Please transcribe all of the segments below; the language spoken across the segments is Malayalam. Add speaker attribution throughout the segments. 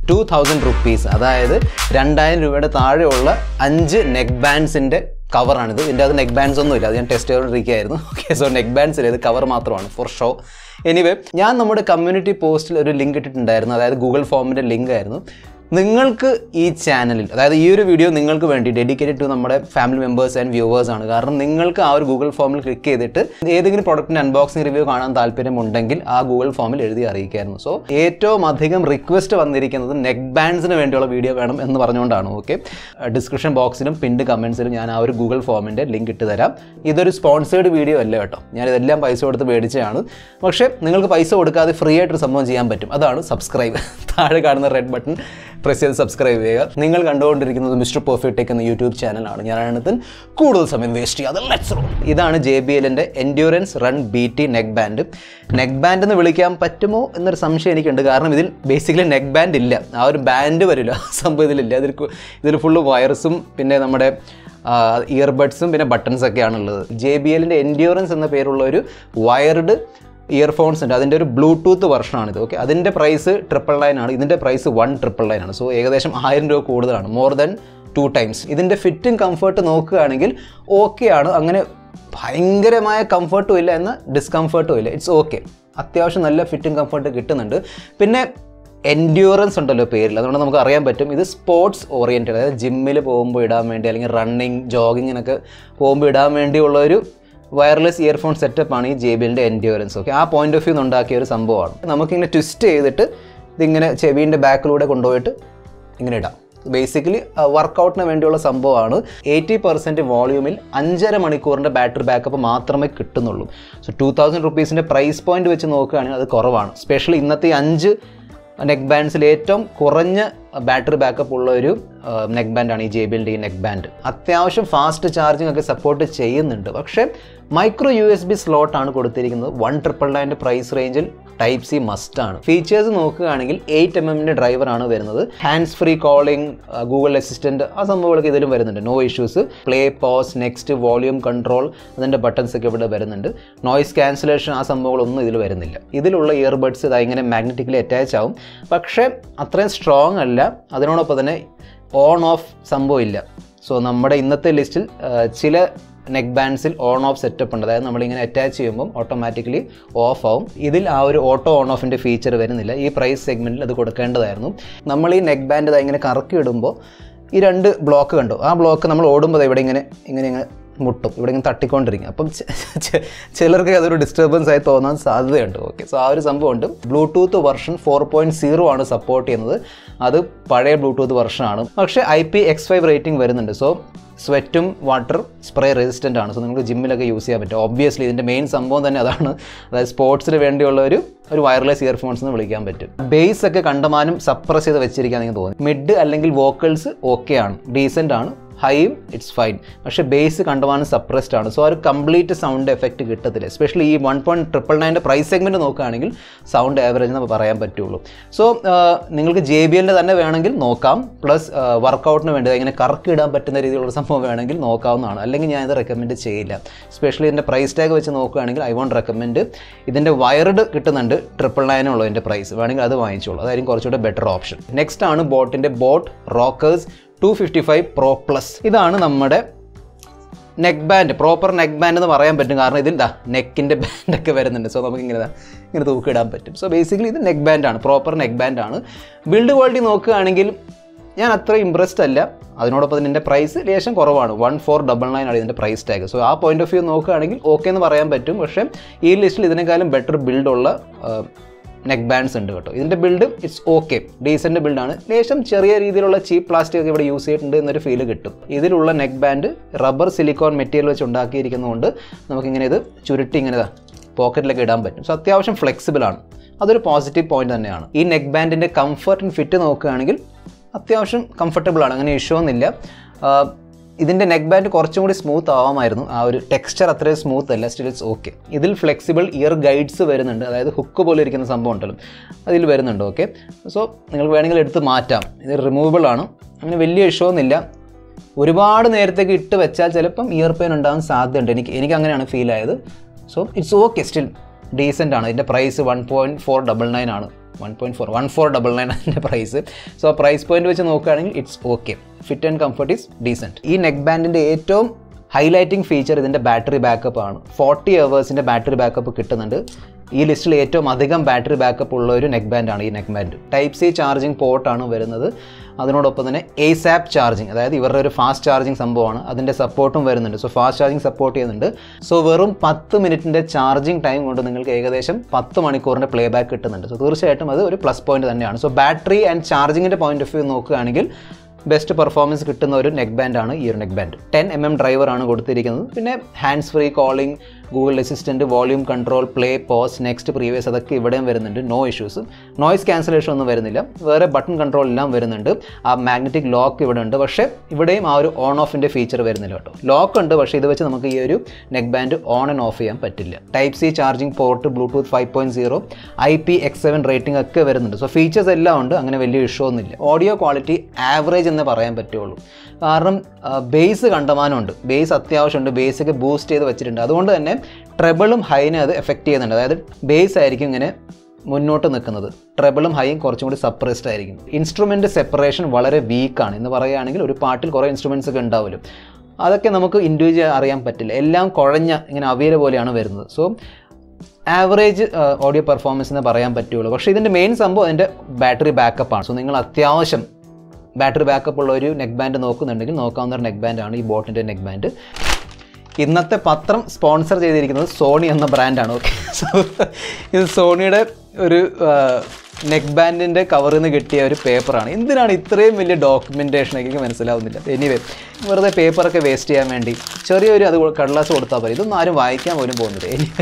Speaker 1: ടു തൗസൻഡ് റുപ്പീസ് അതായത് രണ്ടായിരം രൂപയുടെ താഴെയുള്ള അഞ്ച് നെക്ക് ബാൻഡ്സിൻ്റെ കവറാണിത് ഇതിൻ്റെ അത് നെക്ക് ബാൻഡ്സ് ഒന്നും ഇല്ല അത് ഞാൻ ടെസ്റ്റ് ചെയ്തുകൊണ്ടിരിക്കുകയായിരുന്നു ഓക്കെ സോ നെക്ക് ബാൻഡ്സ് ഇല്ല ഇത് കവർ മാത്രമാണ് ഫോർ ഷോ എനിവേ ഞാൻ നമ്മുടെ കമ്മ്യൂണിറ്റി പോസ്റ്റിൽ ഒരു ലിങ്ക് ഇട്ടിട്ടുണ്ടായിരുന്നു അതായത് ഗൂഗിൾ ഫോമിൻ്റെ ലിങ്ക് ആയിരുന്നു നിങ്ങൾക്ക് ഈ ചാനലിൽ അതായത് ഈ ഒരു വീഡിയോ നിങ്ങൾക്ക് വേണ്ടി ഡെഡിക്കേറ്റഡ് ടു നമ്മുടെ ഫാമിലി മെമ്പേഴ്സ് ആൻഡ് വ്യൂവേഴ്സ് ആണ് കാരണം നിങ്ങൾക്ക് ആ ഒരു ഗൂഗിൾ ഫോമിൽ ക്ലിക്ക് ചെയ്തിട്ട് ഏതെങ്കിലും പ്രൊഡക്റ്റിൻ്റെ അൺബോക്സിംഗ് റിവ്യൂ കാണാൻ താല്പര്യമുണ്ടെങ്കിൽ ആ ഗൂഗിൾ ഫോമിൽ എഴുതി അറിയിക്കായിരുന്നു സോ ഏറ്റവും അധികം റിക്വസ്റ്റ് വന്നിരിക്കുന്നത് നെക്ക് ബാൻഡ്സിന് വേണ്ടിയുള്ള വീഡിയോ വേണം എന്ന് പറഞ്ഞുകൊണ്ടാണ് ഓക്കെ ഡിസ്ക്രിപ്ഷൻ ബോക്സിലും പിൻഡ് കമൻസിലും ഞാൻ ആ ഒരു ഗൂഗിൾ ഫോമിൻ്റെ ലിങ്ക് ഇട്ട് തരാം ഇതൊരു സ്പോൺസേഡ് വീഡിയോ അല്ല കേട്ടോ ഞാൻ ഇതെല്ലാം പൈസ കൊടുത്ത് മേടിച്ചതാണ് പക്ഷേ നിങ്ങൾക്ക് പൈസ കൊടുക്കാതെ ഫ്രീ ആയിട്ടൊരു സംഭവം ചെയ്യാൻ പറ്റും അതാണ് സബ്സ്ക്രൈബ് താഴെ കാണുന്ന റെഡ് ബട്ടൺ പ്രസ് ചെയ്ത് സബ്സ്ക്രൈബ് ചെയ്യുക നിങ്ങൾ കണ്ടുകൊണ്ടിരിക്കുന്നത് മിസ്റ്റർ പെർഫെക്റ്റ് ടെക് എന്ന യൂട്യൂബ് ചാനലാണ് ഞാനാണ് കൂടുതൽ സമയം വേസ്റ്റ് ചെയ്യാതെ ലെറ്റ്സ് റോ ഇതാണ് ജെ ബി എല്ലിൻ്റെ endurance run B T neck band neck band എന്ന് വിളിക്കാൻ പറ്റുമോ എന്നൊരു സംശയം എനിക്കുണ്ട് കാരണം ഇതിൽ ബേസിക്കലി നെക്ക് ബാൻഡ് ഇല്ല ആ ഒരു ബാൻഡ് വരില്ല ആ സംഭവം ഇതിലില്ല ഇതിൽ കു- ഇതിൽ ഫുള്ള് വയർസും പിന്നെ നമ്മുടെ ഇയർബഡ്സും പിന്നെ ബട്ടൺസ് ഒക്കെയാണുള്ളത് ജെ ബി എല്ലിൻ്റെ എൻഡ്യൂറൻസ് എന്ന പേരുള്ള ഒരു വയർഡ് ഇയർഫോൺസ് ഉണ്ട് അതിൻ്റെ ഒരു ബ്ലൂടൂത്ത് വെർഷനാണിത് ഓക്കെ അതിൻ്റെ പ്രൈസ് ട്രിപ്പിൾ നയൻ ആണ് ഇതിൻ്റെ പ്രൈസ് വൺ ട്രിപ്പിൾ നയൻ ആണ് സോ ഏകദേശം ആയിരം രൂപ കൂടുതലാണ് മോർ ദാൻ ടു ടൈംസ് ഇതിൻ്റെ ഫിറ്റും കംഫർട്ട് നോക്കുകയാണെങ്കിൽ ഓക്കെ ആണ് അങ്ങനെ ഭയങ്കരമായ കംഫർട്ടും ഇല്ല എന്ന ഡിസ്കംഫർട്ടും ഇല്ല ഇറ്റ്സ് ഓക്കെ അത്യാവശ്യം നല്ല ഫിറ്റും കംഫർട്ട് കിട്ടുന്നുണ്ട് പിന്നെ എൻഡ്യൂറൻസ് ഉണ്ടല്ലോ പേരിൽ അതുകൊണ്ട് നമുക്ക് അറിയാൻ പറ്റും ഇത് സ്പോർട്സ് ഓറിയൻറ്റഡ് അതായത് ജിമ്മിൽ പോകുമ്പോൾ ഇടാൻ വേണ്ടി അല്ലെങ്കിൽ റണ്ണിങ് ജോഗിങ്ങിനൊക്കെ പോകുമ്പോൾ ഇടാൻ വേണ്ടിയുള്ള ഒരു വയർലെസ് ഇയർഫോൺ സെറ്റപ്പാണ് ഈ ജെ ബി എല്ലിൻ്റെ എൻഡ്യൂറൻസ് ഓക്കെ ആ പോയിന്റ് ഓഫ് വ്യൂ ഉണ്ടാക്കിയ ഒരു സംഭവമാണ് നമുക്കിങ്ങനെ ട്വിസ്റ്റ് ചെയ്തിട്ട് ഇതിങ്ങനെ ചെവീൻ്റെ ബാക്കിലൂടെ കൊണ്ടുപോയിട്ട് ഇങ്ങനെ ഇടാം ബേസിക്കലി വർക്കൗട്ടിന് വേണ്ടിയുള്ള സംഭവമാണ് എയ്റ്റി പെർസെൻറ്റ് വോളിയൂമിൽ അഞ്ചര മണിക്കൂറിൻ്റെ ബാറ്ററി ബാക്കപ്പ് മാത്രമേ കിട്ടുന്നുള്ളൂ സോ ടു തൗസൻഡ് റുപ്പീസിൻ്റെ പ്രൈസ് പോയിന്റ് വെച്ച് നോക്കുകയാണെങ്കിൽ അത് കുറവാണ് സ്പെഷ്യലി ഇന്നത്തെ ഈ അഞ്ച് നെക്ക് ബാൻഡ്സിൽ ഏറ്റവും കുറഞ്ഞ ബാറ്ററി ബാക്കപ്പ് ഉള്ള ഒരു നെക്ക് ബാൻഡാണ് ഈ ജെ ബി എല്ലിൻ്റെ ഈ നെക്ക് ബാൻഡ് അത്യാവശ്യം ഫാസ്റ്റ് ചാർജിങ് ഒക്കെ സപ്പോർട്ട് ചെയ്യുന്നുണ്ട് പക്ഷേ മൈക്രോ യു എസ് ബി സ്ലോട്ടാണ് കൊടുത്തിരിക്കുന്നത് വൺ ട്രിപ്പിൾ നയൻ്റെ പ്രൈസ് റേഞ്ചിൽ ടൈപ്പ് സി മസ്റ്റ് ആണ് ഫീച്ചേഴ്സ് നോക്കുകയാണെങ്കിൽ എയ്റ്റ് എം എമ്മിൻ്റെ ഡ്രൈവറാണ് വരുന്നത് hands free calling Google assistant ആ സംഭവങ്ങളൊക്കെ ഇതിലും വരുന്നുണ്ട് no issues play pause next volume control അതിൻ്റെ ബട്ടൺസ് ഒക്കെ ഇവിടെ വരുന്നുണ്ട് നോയ്സ് ക്യാൻസലേഷൻ ആ സംഭവങ്ങളൊന്നും ഇതിൽ വരുന്നില്ല ഇതിലുള്ള ഇയർബഡ്സ് ഇതാ ഇങ്ങനെ മാഗ്നറ്റിക്കലി അറ്റാച്ച് ആവും പക്ഷേ അത്രയും സ്ട്രോങ് അല്ല അതിനോടൊപ്പം തന്നെ ഓൺ ഓഫ് സംഭവം ഇല്ല സോ നമ്മുടെ ഇന്നത്തെ ലിസ്റ്റിൽ ചില നെക്ക് ബാൻഡ്സിൽ ഓൺ ഓഫ് സെറ്റപ്പ് ഉണ്ട് അതായത് നമ്മളിങ്ങനെ അറ്റാച്ച് ചെയ്യുമ്പോൾ ഓട്ടോമാറ്റിക്കലി ഓഫ് ആവും ഇതിൽ ആ ഒരു ഓട്ടോ ഓൺ ഓഫിൻ്റെ ഫീച്ചർ വരുന്നില്ല ഈ പ്രൈസ് സെഗ്മെൻറ്റിൽ അത് കൊടുക്കേണ്ടതായിരുന്നു നമ്മൾ ഈ നെക്ക് ബാൻഡ് ഇതാ ഇങ്ങനെ കറക്കി ഇടുമ്പോൾ ഈ രണ്ട് ബ്ലോക്ക് കണ്ടു ആ ബ്ലോക്ക് നമ്മൾ ഓടുമ്പോൾ ദാ ഇവിടെ ഇങ്ങനെ ഇങ്ങനെ ഇങ്ങനെ മുട്ടും ഇവിടെ ഇങ്ങനെ തട്ടിക്കൊണ്ടിരിക്കും അപ്പം ചെ- ചെ- ചിലർക്ക് അതൊരു ഡിസ്റ്റർബൻസ് ആയി തോന്നാൻ സാധ്യതയുണ്ട് ഓക്കെ സോ ആ ഒരു സംഭവമുണ്ട് Bluetooth version four point zero ആണ് സപ്പോർട്ട് ചെയ്യുന്നത് അത് പഴയ ബ്ലൂടൂത്ത് വെർഷനാണ് പക്ഷേ I P X five rating വരുന്നുണ്ട് സോ സ്വെറ്റും വാട്ടർ സ്പ്രേ റെസിസ്റ്റൻ്റ് ആണ് സോ നിങ്ങൾക്ക് ജിമ്മിലൊക്കെ യൂസ് ചെയ്യാൻ പറ്റും ഒബ്വിയസ്ലി ഇതിൻ്റെ മെയിൻ സംഭവം തന്നെ അതാണ് അതായത് സ്പോർട്സിന് വേണ്ടിയുള്ള ഒരു ഒരു വയർലെസ് ഇയർഫോൺസ് എന്ന് വിളിക്കാൻ പറ്റും ബേസ് ഒക്കെ കണ്ടമാനം സപ്രസ് ചെയ്ത് വെച്ചിരിക്കാൻ നിങ്ങൾക്ക് തോന്നി മിഡ് അല്ലെങ്കിൽ വോക്കൽസ് ഓക്കെ ആണ് ഡീസൻ്റ് ആണ് ഹൈയും ഇറ്റ്സ് ഫൈൻ പക്ഷേ ബേസ് കണ്ടുപോകാൻ സപ്രസ്ഡ് ആണ് സോ ആ ഒരു കംപ്ലീറ്റ് സൗണ്ട് എഫക്റ്റ് കിട്ടത്തില്ല എസ്പെഷ്യലി ഈ വൺ പോയിൻറ്റ് ട്രിപ്പിൾ നയൻ്റെ പ്രൈസ് സെഗ്മെൻറ്റ് നോക്കുകയാണെങ്കിൽ സൗണ്ട് ആവറേജ് നമുക്ക് പറയാൻ പറ്റുള്ളൂ സോ നിങ്ങൾക്ക് ജെ ബി എല്ലിൻ്റെ തന്നെ വേണമെങ്കിൽ നോക്കാം പ്ലസ് വർക്കൗട്ടിന് വേണ്ടി ഇങ്ങനെ കറക്കി ഇടാൻ പറ്റുന്ന രീതിയിലുള്ള സംഭവം വേണമെങ്കിൽ നോക്കാവുന്നതാണ് അല്ലെങ്കിൽ ഞാൻ ഇത് റെക്കമെൻഡ് ചെയ്യില്ല സ്പെഷ്യലി ഇതിൻ്റെ പ്രൈസ് ടാഗ് വെച്ച് നോക്കുകയാണെങ്കിൽ ഐ വോണ്ട് റെക്കമെൻഡ് ഇതിൻ്റെ വയർഡ് കിട്ടുന്നുണ്ട് ട്രിപ്പിൾ നയനുള്ളൂ ഇതിൻ്റെ പ്രൈസ് വേണമെങ്കിൽ അത് വാങ്ങിച്ചോളൂ അതായിരിക്കും കുറച്ചുകൂടെ ബെറ്റർ ഓപ്ഷൻ നെക്സ്റ്റ് ആണ് ബോട്ടിൻ്റെ Boat Rockerz two fifty five pro plus ഇതാണ് നമ്മുടെ neck band proper neck band എന്ന് പറയാൻ പറ്റും കാരണം ഇതിൽ ദാ നെക്കിൻ്റെ ബാൻഡൊക്കെ വരുന്നുണ്ട് സോ നമുക്ക് ഇങ്ങനെ ദാ ഇങ്ങനെ തൂക്കിയിടാൻ പറ്റും സോ ബേസിക്കലി ഇത് നെക്ക് ബാൻഡാണ് പ്രോപ്പർ നെക്ക് ബാൻഡാണ് ബിൽഡ് ക്വാളിറ്റി നോക്കുകയാണെങ്കിൽ ഞാൻ അത്ര ഇമ്പ്രസ്ഡ് അല്ല അതിനോടൊപ്പം ഇതിൻ്റെ പ്രൈസ് ലേശം കുറവാണ് വൺ ഫോർ ഡബിൾ നയൻ ആണ് ഇതിൻ്റെ പ്രൈസ് ടാഗ് സോ ആ പോയിന്റ് ഓഫ് വ്യൂ നോക്കുകയാണെങ്കിൽ ഓക്കെ എന്ന് പറയാൻ പറ്റും പക്ഷേ ഈ ലിസ്റ്റിൽ ഇതിനേക്കാളും ബെറ്റർ ബിൽഡുള്ള നെക്ക് ബാൻഡ്സ് ഉണ്ട് കേട്ടോ ഇതിൻ്റെ ബിൽഡ് ഇറ്റ്സ് ഓക്കെ ഡീസൻറ്റ് ബിൽഡാണ് ലേശം ചെറിയ രീതിയിലുള്ള ചീപ്പ് പ്ലാസ്റ്റിക് ഒക്കെ ഇവിടെ യൂസ് ചെയ്തിട്ടുണ്ട് എന്നൊരു ഫീൽ കിട്ടും ഇതിലുള്ള neck band rubber silicone material വെച്ച് ഉണ്ടാക്കിയിരിക്കുന്നതുകൊണ്ട് നമുക്കിങ്ങനെ ഇത് ചുരുട്ടി ഇങ്ങനെ പോക്കറ്റിലൊക്കെ ഇടാൻ പറ്റും സോ അത്യാവശ്യം ഫ്ലെക്സിബിൾ ആണ് അതൊരു പോസിറ്റീവ് പോയിന്റ് തന്നെയാണ് ഈ നെക്ക് ബാൻഡിൻ്റെ കംഫർട്ട് ആൻഡ് ഫിറ്റ് നോക്കുകയാണെങ്കിൽ അത്യാവശ്യം കംഫർട്ടബിൾ ആണ് അങ്ങനെ ഇഷ്യൂ ഒന്നുമില്ല ആഹ് ഇതിൻ്റെ നെക്ക് ബാൻഡ് കുറച്ചും കൂടി സ്മൂത്ത് ആവാമായിരുന്നു ആ ഒരു ടെക്സ്ചർ അത്രയും സ്മൂത്ത് അല്ല സ്റ്റിൽ ഇറ്റ്സ് ഓക്കെ ഇതിൽ ഫ്ലെക്സിബിൾ ഇയർ ഗൈഡ്സ് വരുന്നുണ്ട് അതായത് ഹുക്ക് പോലെ ഇരിക്കുന്ന സംഭവം ഉണ്ടല്ലോ അതിൽ വരുന്നുണ്ട് ഓക്കെ സോ നിങ്ങൾക്ക് വേണമെങ്കിൽ എടുത്ത് മാറ്റാം ഇത് റിമൂവബിൾ ആണ് അങ്ങനെ വലിയ ഇഷ്യൂ ഒന്നുമില്ല ഒരുപാട് നേരത്തേക്ക് ഇട്ട് വെച്ചാൽ ചിലപ്പം ഇയർ പെയിൻ ഉണ്ടാകാൻ സാധ്യതയുണ്ട് എനിക്ക് എനിക്ക് അങ്ങനെയാണ് ഫീൽ ആയത് so it's okay still decent ആണ് ഇതിൻ്റെ price one point four double nine ആണ് one point four one four double nine അതിൻ്റെ പ്രൈസ് സോ പ്രൈസ് പോയിന്റ് വെച്ച് നോക്കുകയാണെങ്കിൽ it's okay fit and comfort is decent ഈ നെക്ക് ബാൻഡിൻ്റെ ഏറ്റവും ഹൈലൈറ്റിംഗ് ഫീച്ചർ ഇതിൻ്റെ ബാറ്ററി ബാക്കപ്പ് ആണ് ഫോർട്ടി അവേഴ്സിൻ്റെ ബാറ്ററി ബാക്കപ്പ് കിട്ടുന്നുണ്ട് ഈ ലിസ്റ്റിൽ ഏറ്റവും അധികം ബാറ്ററി ബാക്കപ്പ് ഉള്ള ഒരു നെക്ക് ബാൻഡാണ് ഈ neck band type C charging പോർട്ടാണ് വരുന്നത് അതിനോടൊപ്പം തന്നെ എസാപ്പ് ചാർജിങ് അതായത് ഇവരുടെ ഒരു ഫാസ്റ്റ് ചാർജിങ് സംഭവമാണ് അതിൻ്റെ സപ്പോർട്ടും വരുന്നുണ്ട് സോ ഫാസ്റ്റ് ചാർജിങ് സപ്പോർട്ട് ചെയ്യുന്നുണ്ട് സോ വെറും പത്ത് മിനിറ്റിൻ്റെ ചാർജിങ് ടൈം കൊണ്ട് നിങ്ങൾക്ക് ഏകദേശം പത്ത് മണിക്കൂറിൻ്റെ പ്ലേ ബാക്ക് കിട്ടുന്നുണ്ട് സോ തീർച്ചയായിട്ടും അത് ഒരു പ്ലസ് പോയിന്റ് തന്നെയാണ് സോ ബാറ്ററി ആൻഡ് ചാർജിങ്ങിൻ്റെ പോയിന്റ് ഓഫ് വ്യൂ നോക്കുകയാണെങ്കിൽ ബെസ്റ്റ് പെർഫോമൻസ് കിട്ടുന്ന ഒരു നെക്ക് ബാൻഡാണ് ഈ ഒരു neck band ten M M ഡ്രൈവറാണ് കൊടുത്തിരിക്കുന്നത് പിന്നെ hands free calling Google assistant volume control play pause next previous അതൊക്കെ ഇവിടെയും വരുന്നുണ്ട് നോ ഇഷ്യൂസ് നോയ്സ് ക്യാൻസലേഷൻ ഒന്നും വരുന്നില്ല വേറെ ബട്ടൺ കൺട്രോൾ എല്ലാം വരുന്നുണ്ട് ആ മാഗ്നറ്റിക് ലോക്ക് ഇവിടെ ഉണ്ട് പക്ഷേ ഇവിടെയും ആ ഒരു ഓൺ ഓഫിൻ്റെ ഫീച്ചർ വരുന്നില്ല കേട്ടോ ലോക്ക് ഉണ്ട് പക്ഷേ ഇത് വെച്ച് നമുക്ക് ഈ ഒരു neck band on and off ചെയ്യാൻ പറ്റില്ല type C charging port Bluetooth five point zero I P X seven rating ഒക്കെ വരുന്നുണ്ട് സോ ഫീച്ചേഴ്സ് എല്ലാം ഉണ്ട് അങ്ങനെ വലിയ ഇഷ്യൂ ഒന്നുമില്ല ഓഡിയോ ക്വാളിറ്റി ആവറേജ് എന്ന് പറയാൻ പറ്റുള്ളൂ കാരണം ബേസ് കണ്ടമാനമുണ്ട് ബേസ് അത്യാവശ്യമുണ്ട് ബേസൊക്കെ ബൂസ്റ്റ് ചെയ്ത് വെച്ചിട്ടുണ്ട് അതുകൊണ്ട് തന്നെ ട്രെബിളും ഹൈനെ അത് എഫക്റ്റ് ചെയ്യുന്നുണ്ട് അതായത് ബേസ് ആയിരിക്കും ഇങ്ങനെ മുന്നോട്ട് നിൽക്കുന്നത് ട്രെബിളും ഹൈയും കുറച്ചും കൂടി സപ്രസ്ഡ് ആയിരിക്കും ഇൻസ്ട്രുമെൻ്റ് സെപ്പറേഷൻ വളരെ വീക്കാണ് എന്ന് പറയുകയാണെങ്കിൽ ഒരു പാട്ടിൽ കുറേ ഇൻസ്ട്രുമെൻറ്റ്സ് ഒക്കെ ഉണ്ടാവുമല്ലോ അതൊക്കെ നമുക്ക് ഇൻഡിവിജ്വൽ അറിയാൻ പറ്റില്ല എല്ലാം കുഴഞ്ഞ ഇങ്ങനെ അവിയൽ പോലെയാണ് വരുന്നത് സോ ആവറേജ് ഓഡിയോ പെർഫോമൻസ് എന്ന് പറയാൻ പറ്റുള്ളൂ പക്ഷേ ഇതിൻ്റെ മെയിൻ സംഭവം അതിൻ്റെ ബാറ്ററി ബാക്കപ്പ് ആണ് സോ നിങ്ങൾ അത്യാവശ്യം ബാറ്ററി ബാക്കപ്പ് ഉള്ള ഒരു നെക്ക് ബാൻഡ് നോക്കുന്നുണ്ടെങ്കിൽ നോക്കാവുന്ന ഒരു നെക്ക് ബാൻഡാണ് ഈ ബോട്ടിൻ്റെ നെക്ക് ബാൻഡ് ഇന്നത്തെ പത്രം സ്പോൺസർ ചെയ്തിരിക്കുന്നത് സോണി എന്ന ബ്രാൻഡാണ് ഓക്കെ സോ ഇത് സോണിയുടെ ഒരു നെക്ക് ബാൻഡിൻ്റെ കവറിൽ നിന്ന് കിട്ടിയ ഒരു പേപ്പറാണ് എന്തിനാണ് ഇത്രയും വലിയ ഡോക്യുമെൻറ്റേഷൻ എനിക്ക് മനസ്സിലാവുന്നില്ല എനിവേ വെറുതെ പേപ്പറൊക്കെ വേസ്റ്റ് ചെയ്യാൻ വേണ്ടി ചെറിയൊരു അത് കടലാസ് കൊടുത്താൽ മതി ഇതൊന്നും ആരും വായിക്കാൻ പോലും പോകുന്നില്ല എനിവേ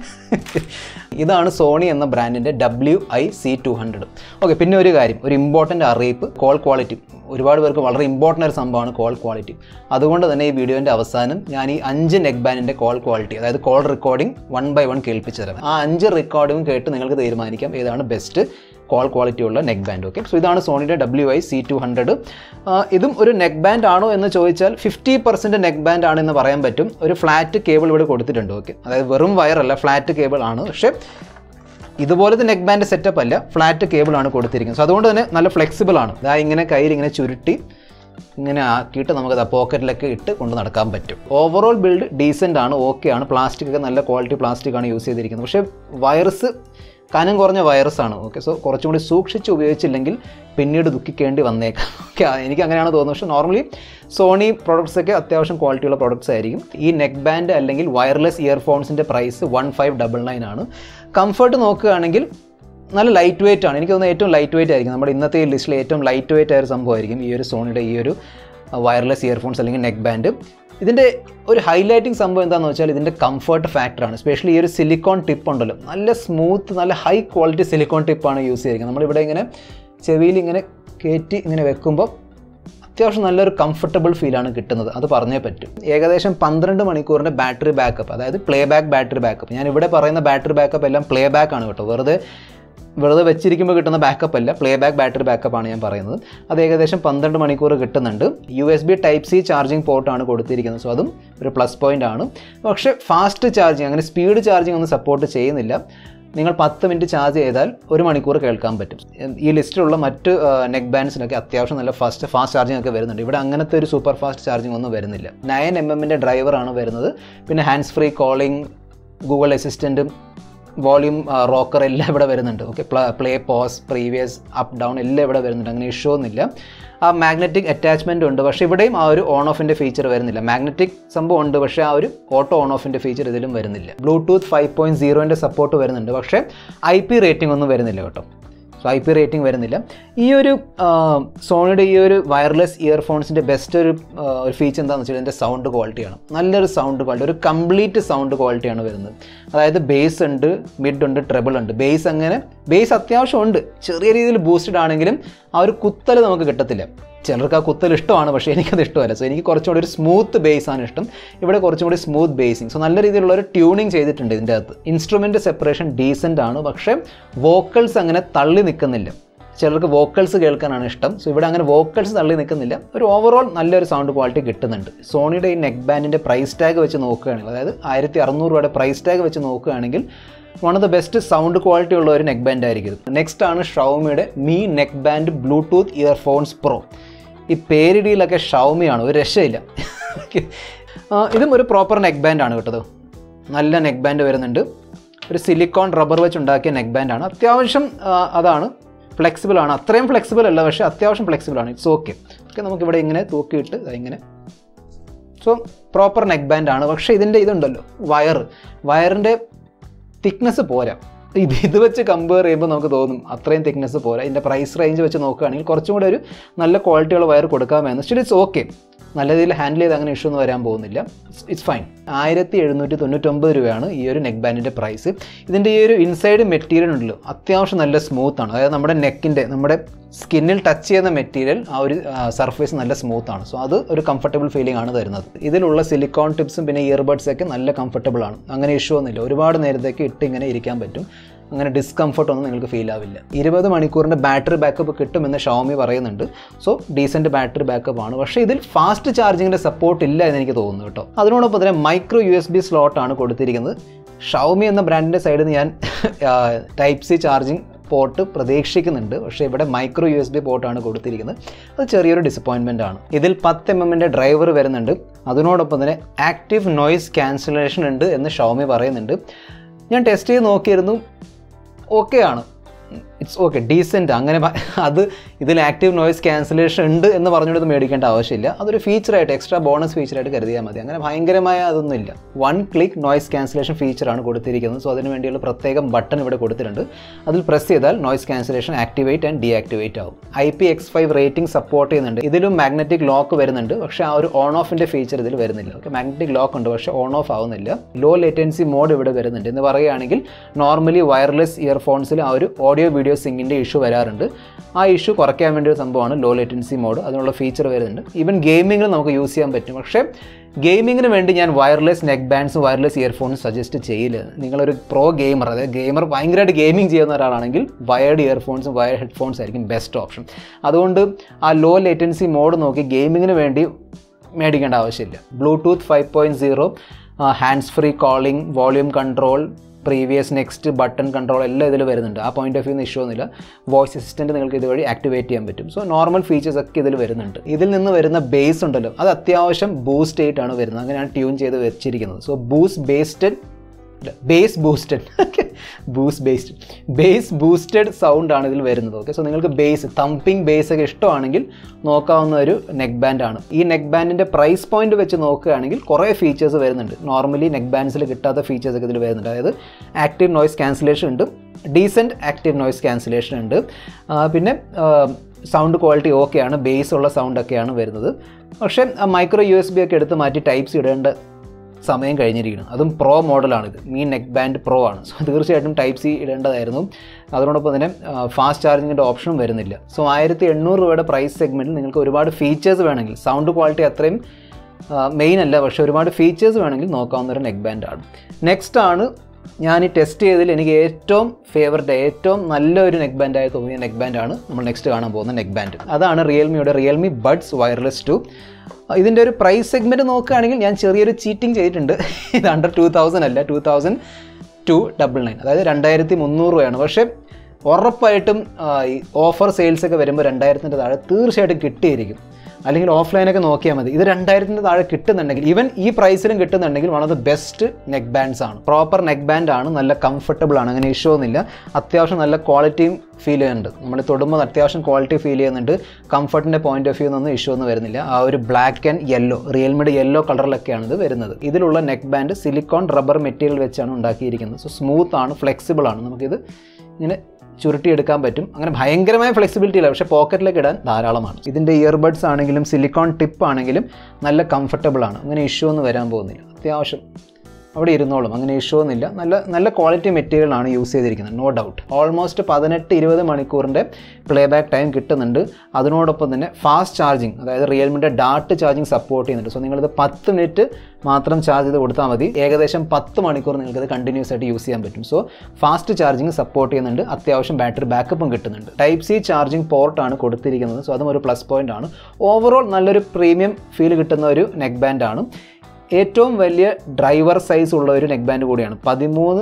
Speaker 1: ഇതാണ് സോണി എന്ന ബ്രാൻഡിൻ്റെ W I C two hundred okay പിന്നെ ഒരു കാര്യം ഒരു ഇമ്പോർട്ടൻ്റ് അറിയിപ്പ് കോൾ ക്വാളിറ്റി ഒരുപാട് പേർക്ക് വളരെ ഇമ്പോർട്ടൻ്റ് ഒരു സംഭവമാണ് കോൾ ക്വാളിറ്റി അതുകൊണ്ട് തന്നെ ഈ വീഡിയോൻ്റെ അവസാനം ഞാൻ ഈ അഞ്ച് നെക്ക് ബാൻഡിൻ്റെ കോൾ ക്വാളിറ്റി അതായത് call recording one by one കേൾപ്പിച്ചു തരാം ആ അഞ്ച് റെക്കോർഡിംഗ് കേട്ട് നിങ്ങൾക്ക് തീരുമാനിക്കാം ഏതാണ് ബെസ്റ്റ് കോൾ ക്വാളിറ്റി ഉള്ള നെക്ക് ബാൻഡ് ഓക്കെ സോ ഇതാണ് സോണിയുടെ W I C two hundred ഇതും ഒരു നെക്ക് ബാൻഡ് ആണോ എന്ന് ചോദിച്ചാൽ ഫിഫ്റ്റി പെർസെൻറ്റ് നെക്ക് ബാൻഡ് ആണെന്ന് പറയാൻ പറ്റും ഒരു ഫ്ലാറ്റ് കേബിൾ ഇവിടെ കൊടുത്തിട്ടുണ്ട് ഓക്കെ അതായത് വെറും വയറല്ല ഫ്ലാറ്റ് കേബിൾ ആണ് പക്ഷേ ഇതുപോലത്തെ നെക്ക് ബാൻഡ് സെറ്റപ്പ് അല്ല ഫ്ലാറ്റ് കേബിൾ ആണ് കൊടുത്തിരിക്കുന്നത് സോ അതുകൊണ്ട് തന്നെ നല്ല ഫ്ലെക്സിബിൾ ആണ് അതായത് ഇങ്ങനെ കയ്യിൽ ഇങ്ങനെ ചുരുട്ടി ഇങ്ങനെ ആക്കിയിട്ട് നമുക്കത് പോക്കറ്റിലൊക്കെ ഇട്ട് കൊണ്ട് നടക്കാൻ പറ്റും ഓവറോൾ ബിൽഡ് ഡീസൻ്റ് ആണ് ഓക്കെ ആണ് പ്ലാസ്റ്റിക് ഒക്കെ നല്ല ക്വാളിറ്റി പ്ലാസ്റ്റിക് ആണ് യൂസ് ചെയ്തിരിക്കുന്നത് പക്ഷേ വൈറസ് കനം കുറഞ്ഞ വൈറസ് ആണ് ഓക്കെ സോ കുറച്ചും കൂടി സൂക്ഷിച്ച് ഉപയോഗിച്ചില്ലെങ്കിൽ പിന്നീട് ദുഃഖിക്കേണ്ടി വന്നേക്കാം ഓക്കെ എനിക്ക് അങ്ങനെയാണ് തോന്നുന്നത് പക്ഷേ നോർമലി സോണി പ്രോഡക്ട്സ് ഒക്കെ അത്യാവശ്യം ക്വാളിറ്റിയുള്ള പ്രോഡക്ട്സ് ആയിരിക്കും ഈ നെക്ക് ബാൻഡ് അല്ലെങ്കിൽ വയർലെസ് ഇയർഫോൺസിൻ്റെ price one five double nine ആണ് കംഫർട്ട് നോക്കുകയാണെങ്കിൽ നല്ല ലൈറ്റ് വെയിറ്റ് ആണ് എനിക്ക് തോന്നുന്നത് ഏറ്റവും ലൈറ്റ് വെയിറ്റ് ആയിരിക്കും നമ്മുടെ ഇന്നത്തെ ഈ ലിസ്റ്റിൽ ഏറ്റവും ലൈറ്റ് വെയിറ്റ് ആയ ഒരു സംഭവമായിരിക്കും ഈ ഒരു സോണിയുടെ ഈ ഒരു വയർലെസ് ഇയർഫോൺസ് അല്ലെങ്കിൽ നെക്ക് ബാൻഡ് ഇതിൻ്റെ ഒരു ഹൈലൈറ്റിംഗ് സംഭവം എന്താണെന്ന് വെച്ചാൽ ഇതിൻ്റെ കംഫർട്ട് ഫാക്ടറാണ് സ്പെഷ്യലി ഈ ഒരു സിലിക്കോൺ ടിപ്പ് ഉണ്ടല്ലോ നല്ല സ്മൂത്ത് നല്ല ഹൈ ക്വാളിറ്റി സിലിക്കോൺ ടിപ്പാണ് യൂസ് ചെയ്തിരിക്കുന്നത് നമ്മളിവിടെ ഇങ്ങനെ ചെവിയിൽ ഇങ്ങനെ കയറ്റി ഇങ്ങനെ വെക്കുമ്പോൾ അത്യാവശ്യം നല്ലൊരു കംഫർട്ടബിൾ ഫീലാണ് കിട്ടുന്നത് അത് പറഞ്ഞേ പറ്റും ഏകദേശം പന്ത്രണ്ട് മണിക്കൂറിൻ്റെ ബാറ്ററി ബാക്കപ്പ് അതായത് പ്ലേ ബാക്ക് ബാറ്ററി ബാക്കപ്പ് ഞാൻ ഇവിടെ പറയുന്ന ബാറ്ററി ബാക്കപ്പ് എല്ലാം പ്ലേ ബാക്ക് ആണ് കേട്ടോ വെറുതെ വെറുതെ വെച്ചിരിക്കുമ്പോൾ കിട്ടുന്ന ബാക്കപ്പ് അല്ല പ്ലേ ബാക്ക് ബാറ്ററി ബാക്കപ്പ് ആണ് ഞാൻ പറയുന്നത് അത് ഏകദേശം പന്ത്രണ്ട് മണിക്കൂർ കിട്ടുന്നുണ്ട് U S B type C charging പോർട്ടാണ് കൊടുത്തിരിക്കുന്നത് സോ അതും ഒരു പ്ലസ് പോയിന്റ് ആണ് പക്ഷേ ഫാസ്റ്റ് ചാർജിങ് അങ്ങനെ സ്പീഡ് ചാർജിങ് ഒന്നും സപ്പോർട്ട് ചെയ്യുന്നില്ല നിങ്ങൾ പത്ത് മിനിറ്റ് ചാർജ് ചെയ്താൽ ഒരു മണിക്കൂർ കേൾക്കാൻ പറ്റും ഈ ലിസ്റ്റിലുള്ള മറ്റ് നെക്ക് ബാൻഡ്സിനൊക്കെ അത്യാവശ്യം നല്ല ഫാസ്റ്റ് ഫാസ്റ്റ് ചാർജിങ് ഒക്കെ വരുന്നുണ്ട് ഇവിടെ അങ്ങനത്തെ ഒരു സൂപ്പർ ഫാസ്റ്റ് ചാർജിങ് ഒന്നും വരുന്നില്ല നയൻ എം എമ്മിൻ്റെ ഡ്രൈവറാണ് വരുന്നത് പിന്നെ ഹാൻഡ്സ് ഫ്രീ കോളിംഗ് ഗൂഗിൾ അസിസ്റ്റൻറ്റും വോളിയൂം റോക്കർ എല്ലാം ഇവിടെ വരുന്നുണ്ട് okay play pause previous up down എല്ലാം ഇവിടെ വരുന്നുണ്ട് അങ്ങനെ ഇഷ്യൂ ഒന്നുമില്ല ആ മാഗ്നറ്റിക് അറ്റാച്ച്മെൻ്റ് ഉണ്ട് പക്ഷേ ഇവിടെയും ആ ഒരു ഓൺ ഓഫിൻ്റെ ഫീച്ചർ വരുന്നില്ല മാഗ്നറ്റിക് സംഭവം ഉണ്ട് പക്ഷേ ആ ഒരു ഓട്ടോ ഓൺ ഓഫിൻ്റെ ഫീച്ചർ ഇതിലും വരുന്നില്ല ബ്ലൂടൂത്ത് ഫൈവ് പോയിൻറ്റ് സീറോൻ്റെ സപ്പോർട്ട് വരുന്നുണ്ട് പക്ഷേ ഐ പി റേറ്റിംഗ് ഒന്നും വരുന്നില്ല കേട്ടോ സോ ഐ പി റേറ്റിംഗ് വരുന്നില്ല ഈ ഒരു സോണിയുടെ ഈ ഒരു വയർലെസ് ഇയർഫോൺസിൻ്റെ ബെസ്റ്റ് ഒരു ഒരു ഫീച്ചർ എന്താണെന്ന് വെച്ചാൽ ഇതിൻ്റെ സൗണ്ട് ക്വാളിറ്റിയാണ് നല്ലൊരു സൗണ്ട് ക്വാളിറ്റി ഒരു കംപ്ലീറ്റ് സൗണ്ട് ക്വാളിറ്റിയാണ് വരുന്നത് അതായത് ബേസ് ഉണ്ട് മിഡ് ഉണ്ട് ട്രെബിൾ ഉണ്ട് ബേസ് അങ്ങനെ ബേസ് അത്യാവശ്യം ഉണ്ട് ചെറിയ രീതിയിൽ ബൂസ്റ്റഡ് ആണെങ്കിലും ആ ഒരു കുത്തൽ നമുക്ക് കിട്ടത്തില്ല ചിലർക്ക് ആ കുത്തൽ ഇഷ്ടമാണ് പക്ഷേ എനിക്കത് ഇഷ്ടമല്ല സോ എനിക്ക് കുറച്ചും കൂടി ഒരു സ്മൂത്ത് ബേസ് ആണ് ഇഷ്ടം ഇവിടെ കുറച്ചും കൂടി സ്മൂത്ത് ബേസിങ് സോ നല്ല രീതിയിലുള്ള ഒരു ട്യൂണിങ് ചെയ്തിട്ടുണ്ട് ഇതിൻ്റെ അകത്ത് ഇൻസ്ട്രുമെൻ്റ് സെപ്പറേഷൻ ഡീസൻ്റ് ആണ് പക്ഷേ വോക്കൽസ് അങ്ങനെ തള്ളി നിൽക്കുന്നില്ല ചിലർക്ക് വോക്കൽസ് കേൾക്കാനാണ് ഇഷ്ടം സോ ഇവിടെ അങ്ങനെ വോക്കൽസ് തള്ളി നിൽക്കുന്നില്ല ഒരു ഓവറോൾ നല്ലൊരു സൗണ്ട് ക്വാളിറ്റി കിട്ടുന്നുണ്ട് സോണിയുടെ ഈ നെക്ക് ബാൻഡിൻ്റെ പ്രൈസ് ടാഗ് വെച്ച് നോക്കുകയാണെങ്കിൽ അതായത് ആയിരത്തി അറുന്നൂറ് രൂപയുടെ പ്രൈസ് ടാഗ് വെച്ച് നോക്കുകയാണെങ്കിൽ one of the best sound quality ഉള്ള ഒരു നെക്ക് ബാൻഡ് ആയിരിക്കും ഇത് നെക്സ്റ്റ് ആണ് ഷൗമിയുടെ Mi neck band Bluetooth earphones pro ഈ പേരിടിയിലൊക്കെ ഷൗമിയാണ് ഒരു രക്ഷയില്ല ആ, ഇതും ഒരു പ്രോപ്പർ നെക്ക് ബാൻഡ് ആണ് കേട്ടത് നല്ല നെക്ക് ബാൻഡ് വരുന്നുണ്ട് ഒരു സിലിക്കോൺ റബ്ബർ വെച്ച് ഉണ്ടാക്കിയ നെക്ക് ബാൻഡ് ആണ് അത്യാവശ്യം ആ, അതാണ് ഫ്ലെക്സിബിൾ ആണ് അത്രയും ഫ്ലെക്സിബിൾ അല്ല പക്ഷേ അത്യാവശ്യം ഫ്ലെക്സിബിൾ ആണ് ഇറ്റ്സ് ഓക്കെ ഓക്കെ നമുക്കിവിടെ ഇങ്ങനെ തൂക്കിയിട്ട് ദാ ഇങ്ങനെ സോ പ്രോപ്പർ നെക്ക് ബാൻഡ് ആണ് പക്ഷേ ഇതിൻ്റെ ഇതുണ്ടല്ലോ വയർ വയറിൻ്റെ തിക്നെസ് പോരാ ഇത് ഇത് വെച്ച് കമ്പയർ ചെയ്യുമ്പോൾ നമുക്ക് തോന്നും അത്രയും തിക്നെസ് പോരാ ഇതിൻ്റെ പ്രൈസ് റേഞ്ച് വെച്ച് നോക്കുകയാണെങ്കിൽ കുറച്ചും കൂടെ ഒരു നല്ല ക്വാളിറ്റിയുള്ള വയർ കൊടുക്കാമെന്ന് സ്റ്റിൽ ഇറ്റ്സ് ഓക്കെ നല്ല രീതിയിൽ ഹാൻഡിൽ ചെയ്ത് അങ്ങനെ ഇഷ്യൂ ഒന്നും വരാൻ പോകുന്നില്ല ഇറ്റ്സ് ഫൈൻ ആയിരത്തി എഴുന്നൂറ്റി തൊണ്ണൂറ്റൊമ്പത് രൂപയാണ് ഈ ഒരു നെക്ക് ബാൻഡിൻ്റെ പ്രൈസ് ഇതിൻ്റെ ഈ ഒരു ഇൻസൈഡ് മെറ്റീരിയൽ ഉണ്ടല്ലോ അത്യാവശ്യം നല്ല സ്മൂത്ത് ആണ് അതായത് നമ്മുടെ നെക്കിൻ്റെ നമ്മുടെ സ്കിന്നിൽ ടച്ച് ചെയ്യുന്ന മെറ്റീരിയൽ ആ ഒരു സർഫേസ് നല്ല സ്മൂത്ത് ആണ് സോ അത് ഒരു കംഫർട്ടബിൾ ഫീലിംഗ് ആണ് തരുന്നത് ഇതിലുള്ള സിലിക്കോൺ ടിപ്സും പിന്നെ ഇയർബഡ്സ് ഒക്കെ നല്ല കംഫർട്ടബിൾ ആണ് അങ്ങനെ ഇഷ്യൂ ഒന്നുമില്ല ഒരുപാട് നേരത്തേക്ക് ഇട്ട് ഇങ്ങനെ ഇരിക്കാൻ പറ്റും അങ്ങനെ ഡിസ്കംഫർട്ട് ഒന്നും നിങ്ങൾക്ക് ഫീൽ ആവില്ല ഇരുപത് മണിക്കൂറിൻ്റെ ബാറ്ററി ബാക്കപ്പ് കിട്ടുമെന്ന് ഷോമി പറയുന്നുണ്ട് സോ ഡീസൻറ്റ് ബാറ്ററി ബാക്കപ്പ് ആണ് പക്ഷേ ഇതിൽ ഫാസ്റ്റ് ചാർജിങ്ങിൻ്റെ സപ്പോർട്ട് ഇല്ല എന്ന് എനിക്ക് തോന്നുന്നു കേട്ടോ അതിനോടൊപ്പം തന്നെ മൈക്രോ യു എസ് ബി സ്ലോട്ടാണ് കൊടുത്തിരിക്കുന്നത് ഷൗമി എന്ന ബ്രാൻഡിൻ്റെ സൈഡിൽ നിന്ന് ഞാൻ ടൈപ്പ് സി ചാർജിങ് പോർട്ട് പ്രതീക്ഷിക്കുന്നുണ്ട് പക്ഷേ ഇവിടെ മൈക്രോ യു എസ് ബി പോർട്ടാണ് കൊടുത്തിരിക്കുന്നത് അത് ചെറിയൊരു ഡിസപ്പോയിൻമെൻ്റ് ആണ് ഇതിൽ പത്ത് എം എമ്മിൻ്റെ ഡ്രൈവർ വരുന്നുണ്ട് അതിനോടൊപ്പം തന്നെ ആക്റ്റീവ് നോയ്സ് ക്യാൻസലേഷൻ ഉണ്ട് എന്ന് ഷൗമി പറയുന്നുണ്ട് ഞാൻ ടെസ്റ്റ് ചെയ്ത് നോക്കിയിരുന്നു ഓക്കെ ആണ് ഇറ്റ്സ് ഓക്കെ ഡീസെൻറ്റ് അങ്ങനെ പ- അത് ഇതിൽ ആക്റ്റീവ് നോയ്സ് ക്യാൻസലേഷൻ ഉണ്ട് എന്ന് പറഞ്ഞുകൊണ്ട് മേടിക്കേണ്ട ആവശ്യമില്ല അതൊരു ഫീച്ചറായിട്ട് എക്സ്ട്രാ ബോണസ് ഫീച്ചറായിട്ട് കരുതിയാൽ മതി അങ്ങനെ ഭയങ്കരമായ അതൊന്നുമില്ല വൺ ക്ലിക്ക് നോയ്സ് ക്യാൻസലേഷൻ ഫീച്ചറാണ് കൊടുത്തിരിക്കുന്നത് സോ അതിന് വേണ്ടിയുള്ള പ്രത്യേകം ബട്ടൺ ഇവിടെ കൊടുത്തിട്ടുണ്ട് അതിൽ പ്രസ് ചെയ്താൽ noise cancellation activate and deactivate ആവും I P X five rating support ചെയ്യുന്നുണ്ട് ഇതിലും മാഗ്നറ്റിക് ലോക്ക് വരുന്നുണ്ട് പക്ഷേ ആ ഒരു ഓൺ ഓഫിൻ്റെ ഫീച്ചർ ഇതിൽ വരുന്നില്ല ഓക്കെ മാഗ്നറ്റിക് ലോക്ക് ഉണ്ട് പക്ഷേ ഓൺ ഓഫ് ആവുന്നില്ല ലോ ലേറ്റൻസി മോഡ് ഇവിടെ വരുന്നുണ്ട് എന്ന് പറയുകയാണെങ്കിൽ നോർമലി വയർലെസ് ഇയർഫോൺസിൽ ആ ഒരു ഓഡിയോ വീഡിയോ സിംഗിൻ്റെ ഇഷ്യൂ വരാറുണ്ട് ആ ഇഷ്യൂ കുറയ്ക്കാൻ വേണ്ടി ഒരു സംഭവമാണ് ലോ ലേറ്റൻസി മോഡ് അതിനുള്ള ഫീച്ചർ വരുന്നുണ്ട് ഈവൻ ഗെയിമിങ്ങിൽ നമുക്ക് യൂസ് ചെയ്യാൻ പറ്റും പക്ഷേ ഗെയിമിങ്ങിന് വേണ്ടി ഞാൻ വയർലെസ് നെക്ക് ബാൻഡ്സും വയർലെസ് ഇയർഫോൺസും സജസ്റ്റ് ചെയ്യില്ല നിങ്ങളൊരു പ്രോ ഗെയിമർ അതായത് ഗെയിമർ ഭയങ്കരമായിട്ട് ഗെയിമിംഗ് ചെയ്യുന്ന ഒരാളാണെങ്കിൽ വയർഡ് ഇയർഫോൺസും വയർ ഹെഡ്ഫോൺസ് ആയിരിക്കും ബെസ്റ്റ് ഓപ്ഷൻ അതുകൊണ്ട് ആ ലോ ലേറ്റൻസി മോഡ് നോക്കി ഗെയിമിങ്ങിന് വേണ്ടി മേടിക്കേണ്ട ആവശ്യമില്ല Bluetooth five point zero hands free calling volume control previous next button control എല്ലാം ഇതിൽ വരുന്നുണ്ട് ആ പോയിന്റ് ഓഫ് വ്യൂ ഇഷ്യൂ ഒന്നുമില്ല വോയിസ് അസിസ്റ്റൻറ്റ് നിങ്ങൾക്ക് ഇതുവഴി ആക്ടിവേറ്റ് ചെയ്യാൻ പറ്റും സോ നോർമൽ ഫീച്ചേഴ്സ് ഒക്കെ ഇതിൽ വരുന്നുണ്ട് ഇതിൽ നിന്ന് വരുന്ന ബേസ് ഉണ്ടല്ലോ അത് അത്യാവശ്യം ബൂസ്റ്റ് ആയിട്ടാണ് വരുന്നത് അങ്ങനെയാണ് ട്യൂൺ ചെയ്ത് വെച്ചിരിക്കുന്നത് so boost based bass boosted boost based bass boosted sound ആണ് ഇതിൽ വരുന്നത് ഓക്കെ സോ നിങ്ങൾക്ക് ബേസ് തമ്പിങ് ബേസ് ഒക്കെ ഇഷ്ടമാണെങ്കിൽ നോക്കാവുന്ന ഒരു നെക്ക് ബാൻഡ് ആണ് ഈ നെക്ക് ബാൻഡിൻ്റെ പ്രൈസ് പോയിന്റ് വെച്ച് നോക്കുകയാണെങ്കിൽ കുറേ ഫീച്ചേഴ്സ് വരുന്നുണ്ട് നോർമലി നെക്ക് ബാൻഡ്സിൽ കിട്ടാത്ത ഫീച്ചേഴ്സ് ഒക്കെ ഇതിൽ വരുന്നുണ്ട് അതായത് ആക്റ്റീവ് നോയ്സ് ക്യാൻസലേഷൻ ഉണ്ട് ഡീസൻറ്റ് ആക്റ്റീവ് നോയ്സ് ക്യാൻസലേഷൻ ഉണ്ട് ആ, പിന്നെ സൗണ്ട് ക്വാളിറ്റി ഓക്കെയാണ് ബേസ് ഉള്ള സൗണ്ടൊക്കെയാണ് വരുന്നത് പക്ഷേ മൈക്രോ യു എസ് ബി ഒക്കെ എടുത്ത് മാറ്റി ടൈപ്സ് ഇടേണ്ട സമയം കഴിഞ്ഞിരിക്കണം അതും പ്രോ മോഡലാണിത് മീ നെക്ക് ബാൻഡ് പ്രോ ആണ് സോ തീർച്ചയായിട്ടും ടൈപ്പ് സി ഇടേണ്ടതായിരുന്നു അതിനോടൊപ്പം തന്നെ ഫാസ്റ്റ് ചാർജിങ്ങിൻ്റെ ഓപ്ഷനും വരുന്നില്ല സോ ആയിരത്തി എണ്ണൂറ് രൂപയുടെ പ്രൈസ് സെഗ്മെൻറ്റിൽ നിങ്ങൾക്ക് ഒരുപാട് ഫീച്ചേഴ്സ് വേണമെങ്കിൽ സൗണ്ട് ക്വാളിറ്റി അത്രയും മെയിൻ അല്ല പക്ഷേ ഒരുപാട് ഫീച്ചേഴ്സ് വേണമെങ്കിൽ നോക്കാവുന്ന ഒരു നെക്ക് ബാൻഡാണ് നെക്സ്റ്റ് ആണ് ഞാൻ ഈ ടെസ്റ്റ് ചെയ്തതിൽ എനിക്ക് ഏറ്റവും ഫേവററ്റ് ഏറ്റവും നല്ലൊരു നെക്ക് ബാൻഡായി തോന്നിയ നെക്ക് ബാൻഡാണ് നമ്മൾ നെക്സ്റ്റ് കാണാൻ പോകുന്ന നെക്ക് ബാൻഡ് അതാണ് റിയൽമിയുടെ റിയൽമി ബഡ്സ് വയർലെസ് ടു ഇതിൻ്റെ ഒരു പ്രൈസ് സെഗ്മെൻറ്റ് നോക്കുകയാണെങ്കിൽ ഞാൻ ചെറിയൊരു ചീറ്റിംഗ് ചെയ്തിട്ടുണ്ട് ഇത് അണ്ടർ ടു തൗസൻഡ് അല്ല two thousand two double nine അതായത് രണ്ടായിരത്തി മുന്നൂറ് രൂപയാണ് പക്ഷേ ഉറപ്പായിട്ടും ആ, ഈ ഓഫർ സെയിൽസ് ഒക്കെ വരുമ്പോൾ രണ്ടായിരത്തിൻ്റെ താഴെ തീർച്ചയായിട്ടും കിട്ടിയിരിക്കും അല്ലെങ്കിൽ ഓഫ്ലൈനൊക്കെ നോക്കിയാൽ മതി ഇത് രണ്ടായിരത്തിൻ്റെ താഴെ കിട്ടുന്നുണ്ടെങ്കിൽ ഈവൻ ഈ പ്രൈസിലും കിട്ടുന്നുണ്ടെങ്കിൽ one of the best neck bands ആണ് പ്രോപ്പർ നെക്ക് ബാൻഡ് ആണ് നല്ല കംഫർട്ടബിൾ ആണ് അങ്ങനെ ഇഷ്യൂ ഒന്നുമില്ല അത്യാവശ്യം നല്ല ക്വാളിറ്റിയും ഫീൽ ചെയ്യുന്നുണ്ട് നമ്മൾ തൊടുമ്പോൾ അത്യാവശ്യം ക്വാളിറ്റി ഫീൽ ചെയ്യുന്നുണ്ട് കംഫർട്ടിൻ്റെ പോയിന്റ് ഓഫ് വ്യൂ ഒന്നും ഇഷ്യൂ ഒന്നും വരുന്നില്ല ആ ഒരു ബ്ലാക്ക് ആൻഡ് യെല്ലോ റിയൽമിയുടെ യെല്ലോ കളറിലൊക്കെയാണ് ഇത് വരുന്നത് ഇതിലുള്ള neck band silicone rubber material വെച്ചാണ് ഉണ്ടാക്കിയിരിക്കുന്നത് സോ സ്മൂത്ത് ആണ് ഫ്ലെക്സിബിൾ ആണ് നമുക്കിത് ഇങ്ങനെ ചുരുട്ടിയെടുക്കാൻ പറ്റും അങ്ങനെ ഭയങ്കരമായ ഫ്ലെക്സിബിലിറ്റി ഇല്ല പക്ഷേ പോക്കറ്റിലേക്ക് ഇടാൻ ധാരാളമാണ് ഇതിൻ്റെ ഇയർബഡ്സ് ആണെങ്കിലും സിലിക്കോൺ ടിപ്പ് ആണെങ്കിലും നല്ല കംഫർട്ടബിൾ ആണ് അങ്ങനെ ഇഷ്യൂ ഒന്നും വരാൻ പോകുന്നില്ല അത്യാവശ്യം അവിടെ ഇരുന്നോളും അങ്ങനെ ഇഷ്യൂ ഒന്നുമില്ല നല്ല നല്ല ക്വാളിറ്റി മെറ്റീരിയൽ ആണ് യൂസ് ചെയ്തിരിക്കുന്നത് നോ ഡൗട്ട് ഓൾമോസ്റ്റ് പതിനെട്ട് ഇരുപത് മണിക്കൂറിൻ്റെ പ്ലേ ബാക്ക് ടൈം കിട്ടുന്നുണ്ട് അതിനോടൊപ്പം തന്നെ ഫാസ്റ്റ് ചാർജിങ് അതായത് റിയൽമിൻ്റെ ഡാർട്ട് ചാർജിങ് സപ്പോർട്ട് ചെയ്യുന്നുണ്ട് സോ നിങ്ങളിത് പത്ത് മിനിറ്റ് മാത്രം ചാർജ് ചെയ്ത് കൊടുത്താൽ മതി ഏകദേശം പത്ത് മണിക്കൂർ നിങ്ങൾക്കത് കണ്ടിന്യൂസ് ആയിട്ട് യൂസ് ചെയ്യാൻ പറ്റും സോ ഫാസ്റ്റ് ചാർജിങ് സപ്പോർട്ട് ചെയ്യുന്നുണ്ട് അത്യാവശ്യം ബാറ്ററി ബാക്കപ്പും കിട്ടുന്നുണ്ട് ടൈപ്പ് സി ചാർജിങ് പോർട്ടാണ് കൊടുത്തിരിക്കുന്നത് സോ അതും ഒരു പ്ലസ് പോയിന്റ് ആണ് ഓവറോൾ നല്ലൊരു പ്രീമിയം ഫീൽ കിട്ടുന്ന ഒരു നെക്ക് ബാൻഡ് ആണ് ഏറ്റവും വലിയ ഡ്രൈവർ സൈസ് ഉള്ള ഒരു നെക്ക് ബാൻഡ് കൂടിയാണ് പതിമൂന്ന്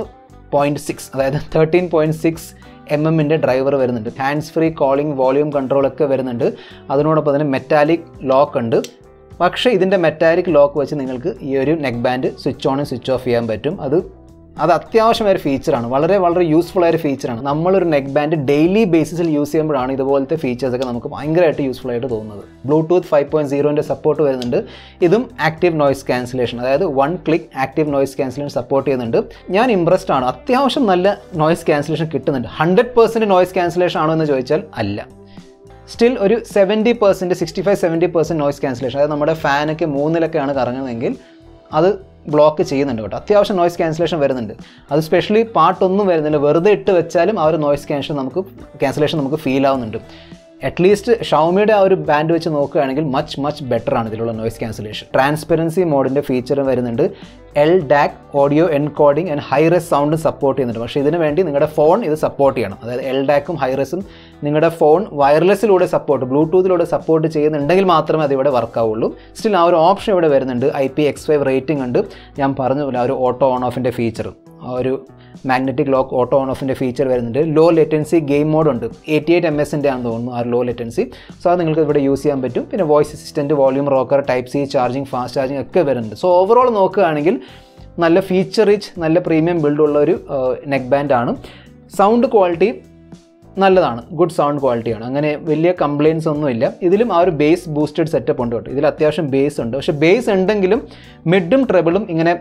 Speaker 1: പോയിൻറ്റ് സിക്സ് അതായത് തേർട്ടീൻ പോയിൻറ്റ് സിക്സ് എം എമ്മിൻ്റെ ഡ്രൈവർ വരുന്നുണ്ട് hands free calling volume control ഒക്കെ വരുന്നുണ്ട് അതിനോടൊപ്പം തന്നെ മെറ്റാലിക് ലോക്ക് ഉണ്ട് പക്ഷേ ഇതിൻ്റെ മെറ്റാലിക് ലോക്ക് വെച്ച് നിങ്ങൾക്ക് ഈ ഒരു നെക്ക് ബാൻഡ് സ്വിച്ച് ഓണും സ്വിച്ച് ഓഫ് ചെയ്യാൻ പറ്റും അത് അത് അത്യാവശ്യമായ ഒരു ഫീച്ചറാണ് വളരെ വളരെ യൂസ്ഫുൾ ആയ ഒരു ഫീച്ചറാണ് നമ്മളൊരു നെക്ക് ബാൻഡ് ഡെയിലി ബേസിസിൽ യൂസ് ചെയ്യുമ്പോഴാണ് ഇതുപോലത്തെ ഫീച്ചേഴ്സ് ഒക്കെ നമുക്ക് ഭയങ്കരമായിട്ട് യൂസ്ഫുൾ ആയിട്ട് തോന്നുന്നത് ബ്ലൂടൂത്ത് ഫൈവ് പോയിൻറ്റ് സീറോൻ്റെ സപ്പോർട്ട് വരുന്നുണ്ട് ഇതും ആക്റ്റീവ് നോയ്സ് ക്യാൻസലേഷൻ അതായത് one click active noise cancellation support ചെയ്യുന്നുണ്ട് ഞാൻ ഇമ്പ്രസ്ഡ് ആണ് അത്യാവശ്യം നല്ല നോയ്സ് ക്യാൻസലേഷൻ കിട്ടുന്നുണ്ട് ഹൺഡ്രഡ് പെർസെൻറ്റ് നോയ്സ് ക്യാൻസലേഷൻ ആണോ എന്ന് ചോദിച്ചാൽ അല്ല സ്റ്റിൽ ഒരു seventy percent sixty five seventy percent noise cancellation അതായത് നമ്മുടെ ഫാനൊക്കെ മൂന്നിലൊക്കെയാണ് കറങ്ങുന്നതെങ്കിൽ അത് ബ്ലോക്ക് ചെയ്യുന്നുണ്ട് കേട്ടോ അത്യാവശ്യം നോയ്സ് ക്യാൻസലേഷൻ വരുന്നുണ്ട് അത് സ്പെഷ്യലി പാട്ടൊന്നും വരുന്നില്ല വെറുതെ ഇട്ട് വെച്ചാലും ആ ഒരു നോയ്സ് ക്യാൻസലേഷൻ നമുക്ക് ക്യാൻസലേഷൻ നമുക്ക് ഫീൽ ആവുന്നുണ്ട് അറ്റ്ലീസ്റ്റ് ഷൗമിയുടെ ആ ഒരു ബാൻഡ് വെച്ച് നോക്കുകയാണെങ്കിൽ മച്ച് മച്ച് ബെറ്റർ ആണ് ഇതിലുള്ള നോയ്സ് ക്യാൻസലേഷൻ ട്രാൻസ്പെറൻസി മോഡിൻ്റെ ഫീച്ചറും വരുന്നുണ്ട് L DAC audio encoding and hi res sound support ചെയ്യുന്നുണ്ട് പക്ഷേ ഇതിന് വേണ്ടി നിങ്ങളുടെ ഫോൺ ഇത് സപ്പോർട്ട് ചെയ്യണം അതായത് എൽ ഡാക്കും ഹൈറസും നിങ്ങളുടെ ഫോൺ വയർലെസ്സിലൂടെ സപ്പോർട്ട് ബ്ലൂടൂത്തിലൂടെ സപ്പോർട്ട് ചെയ്യുന്നുണ്ടെങ്കിൽ മാത്രമേ അത് ഇവിടെ വർക്ക് ആവുള്ളൂ സ്റ്റിൽ ആ ഒരു ഓപ്ഷൻ ഇവിടെ വരുന്നുണ്ട് I P X five rating ഉണ്ട് ഞാൻ പറഞ്ഞ പോലെ ആ ഒരു ഓട്ടോ ഓൺ ഓഫിൻ്റെ ഫീച്ചർ ആ ഒരു മാഗ്നറ്റിക് ലോക്ക് ഓട്ടോ ഓൺ ഓഫിൻ്റെ ഫീച്ചർ വരുന്നുണ്ട് ലോ ലെറ്റൻസി ഗെയിം മോഡ് ഉണ്ട് എയ്റ്റി എയ്റ്റ് എം എസിൻ്റെ ആണെന്ന് തോന്നുന്നു ആ ലോ ലെറ്റൻസി സോ അത് നിങ്ങൾക്ക് ഇവിടെ യൂസ് ചെയ്യാൻ പറ്റും പിന്നെ voice assistant volume rocker type C charging fast charging ഒക്കെ വരുന്നുണ്ട് സോ ഓവറോൾ നോക്കുകയാണെങ്കിൽ നല്ല ഫീച്ചർ റിച്ച് നല്ല പ്രീമിയം ബിൽഡുള്ള ഒരു നെക്ക് ബാൻഡ് ആണ് സൗണ്ട് ക്വാളിറ്റി നല്ലതാണ് ഗുഡ് സൗണ്ട് ക്വാളിറ്റിയാണ് അങ്ങനെ വലിയ കംപ്ലയിൻസ് ഒന്നുമില്ല ഇതിലും ആ ഒരു ബേസ് ബൂസ്റ്റഡ് സെറ്റപ്പ് ഉണ്ട് കേട്ടോ ഇതിൽ അത്യാവശ്യം ബേസ് ഉണ്ട് പക്ഷേ ബേസ് ഉണ്ടെങ്കിലും മിഡും ട്രെബിളും ഇങ്ങനെ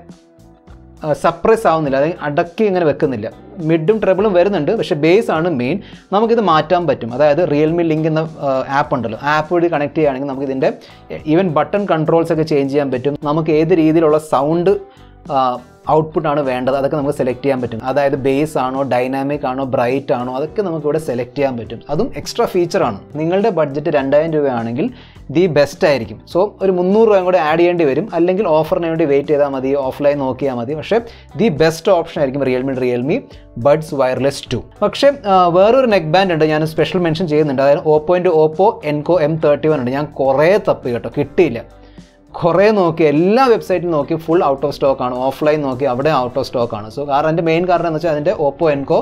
Speaker 1: സപ്രസ് ആവുന്നില്ല അതായത് അടക്കി ഇങ്ങനെ വെക്കുന്നില്ല മിഡും ട്രെബിളും വരുന്നുണ്ട് പക്ഷേ ബേസ് ആണ് മെയിൻ നമുക്കിത് മാറ്റാൻ പറ്റും അതായത് റിയൽമി ലിങ്ക് എന്ന ആപ്പ് ഉണ്ടല്ലോ ആപ്പ് വഴി കണക്ട് ചെയ്യുകയാണെങ്കിൽ നമുക്ക് ഇതിൻ്റെ ഈവൻ ബട്ടൺ കൺട്രോൾസ് ഒക്കെ ചേഞ്ച് ചെയ്യാൻ പറ്റും നമുക്ക് ഏത് രീതിയിലുള്ള സൗണ്ട് ഔട്ട്പുട്ടാണ് വേണ്ടത് അതൊക്കെ നമുക്ക് സെലക്ട് ചെയ്യാൻ പറ്റും അതായത് ബേസ് ആണോ ഡൈനാമിക് ആണോ ബ്രൈറ്റ് ആണോ അതൊക്കെ നമുക്ക് ഇവിടെ സെലക്ട് ചെയ്യാൻ പറ്റും അതും എക്സ്ട്രാ ഫീച്ചറാണ് നിങ്ങളുടെ ബഡ്ജറ്റ് രണ്ടായിരം രൂപയാണെങ്കിൽ ദി ബെസ്റ്റ് ആയിരിക്കും സോ ഒരു മുന്നൂറ് രൂപയും കൂടെ ആഡ് ചെയ്യേണ്ടി വരും അല്ലെങ്കിൽ ഓഫറിന് വേണ്ടി വെയിറ്റ് ചെയ്താൽ മതി ഓഫ്ലൈൻ നോക്കിയാൽ മതി പക്ഷേ ദി ബെസ്റ്റ് ഓപ്ഷൻ ആയിരിക്കും Realme Realme buds wireless two പക്ഷേ വേറൊരു നെക്ക് ബാൻഡ് ഉണ്ട് ഞാൻ സ്പെഷ്യൽ മെൻഷൻ ചെയ്യുന്നുണ്ട് അതായത് ഓപ്പോയിൻ്റെ Oppo Enco M thirty one ഉണ്ട് ഞാൻ കുറേ തപ്പി കേട്ടോ കിട്ടിയില്ല കുറേ നോക്കി എല്ലാ വെബ്സൈറ്റിലും നോക്കി ഫുൾ ഔട്ട് ഓഫ് സ്റ്റോക്ക് ആണ് ഓഫ്ലൈൻ നോക്കി അവിടെ ഔട്ട് ഓഫ് സ്റ്റോക്ക് ആണ് സോ കാരണം എൻ്റെ മെയിൻ കാരണം എന്ന് വെച്ചാൽ അതിൻ്റെ Oppo Enco